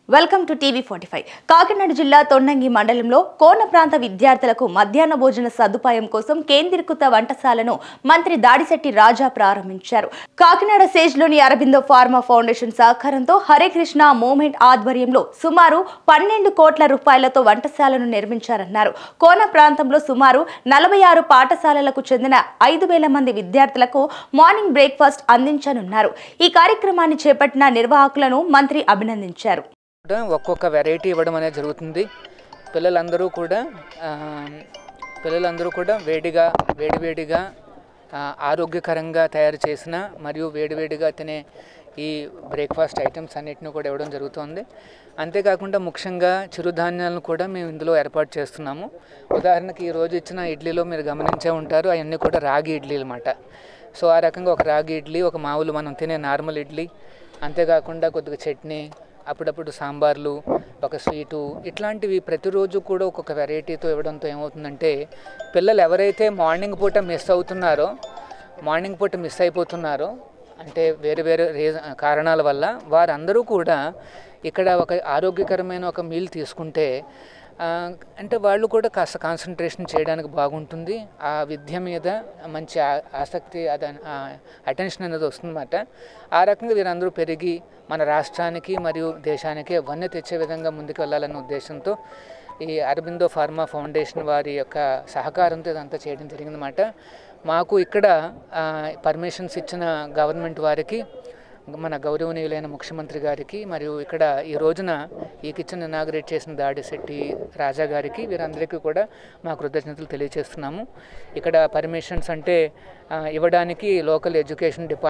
welcome to TV forty five Kakinada జిల్లా తొండంగి మండలంలో కోన ప్రాంత విద్యార్థులకు మధ్యాహ్న భోజన సదుపాయం కోసం కేంద్రీకృత వంటశాలను మంత్రి దాడిశెట్టి రాజా ప్రారంభించారు కాకినాడ సేజ్లోని అరబిందో ఫార్మా ఫౌండేషన్ సహకారంతో హరే కృష్ణ మూవ్మెంట్ ఆధ్వర్యంలో సుమారు పన్నెండు కోట్ల రూపాయలతో వంటశాలను నిర్మించారన్నారు కోన ప్రాంతంలో సుమారు నలభై ఆరు పాఠశాలలకు చెందిన ఐదు వేల మంది విద్యార్థులకు మార్నింగ్ బ్రేక్ఫాస్ట్ అందించనున్నారు ఈ కార్యక్రమాన్ని చేపట్టిన నిర్వాహకులను మంత్రి అభినందించారు కూడా ఒక్కొక్క వెరైటీ ఇవ్వడం అనేది జరుగుతుంది పిల్లలందరూ కూడా ఆ, పిల్లలందరూ కూడా వేడిగా వేడివేడిగా ఆ, ఆరోగ్యకరంగా తయారు చేసిన మరియు వేడివేడిగా తినే ఈ బ్రేక్ఫాస్ట్ ఐటమ్స్ అన్నిటిని కూడా ఇవ్వడం జరుగుతుంది అంతేకాకుండా ముఖ్యంగా చిరుధాన్యాలను కూడా మేము ఇందులో ఏర్పాటు చేస్తున్నాము ఉదాహరణకి ఈ రోజు ఇచ్చిన ఇడ్లీలో మీరు గమనించే ఉంటారు అవన్నీ కూడా రాగి ఇడ్లీ అనమాట సో ఆ రకంగా ఒక రాగి ఇడ్లీ ఒక మామూలు మనం తినే నార్మల్ ఇడ్లీ అంతేకాకుండా కొద్దిగా చట్నీ అప్పుడప్పుడు సాంబార్లు ఒక స్వీటు ఇట్లాంటివి ప్రతిరోజు కూడా ఒక్కొక్క వెరైటీతో ఇవ్వడంతో ఏమవుతుందంటే పిల్లలు ఎవరైతే మార్నింగ్ పూట మిస్ అవుతున్నారో మార్నింగ్ పూట మిస్ అయిపోతున్నారో అంటే వేరే వేరే రీజన్ కారణాల వల్ల వారందరూ కూడా ఇక్కడ ఒక ఆరోగ్యకరమైన ఒక మీల్ తీసుకుంటే ఆ, అంటే వాళ్ళు కూడా కాస్త కాన్సన్ట్రేషన్ చేయడానికి బాగుంటుంది ఆ విద్య మీద మంచి ఆ- ఆసక్తి అద అటెన్షన్ అనేది వస్తుందన్నమాట ఆ రకంగా వీరందరూ పెరిగి మన రాష్ట్రానికి మరియు దేశానికి వన్నె తెచ్చే విధంగా ముందుకు వెళ్ళాలన్న ఉద్దేశంతో ఈ అరబిందో ఫార్మా ఫౌండేషన్ వారి యొక్క సహకారంతో ఇదంతా చేయడం జరిగిందన్నమాట మాకు ఇక్కడ పర్మిషన్స్ ఇచ్చిన గవర్నమెంట్ వారికి మన గౌరవనీయులైన ముఖ్యమంత్రి గారికి మరియు ఇక్కడ ఈ రోజున ఈ కిచెన్ ఇనాగ్రేట్ చేసిన దాడిశెట్టి రాజా గారికి వీరందరికీ కూడా మా కృతజ్ఞతలు తెలియజేస్తున్నాము ఇక్కడ పర్మిషన్స్ అంటే ఆ, ఇవ్వడానికి లోకల్ ఎడ్యుకేషన్ డిపార్ట్మెంట్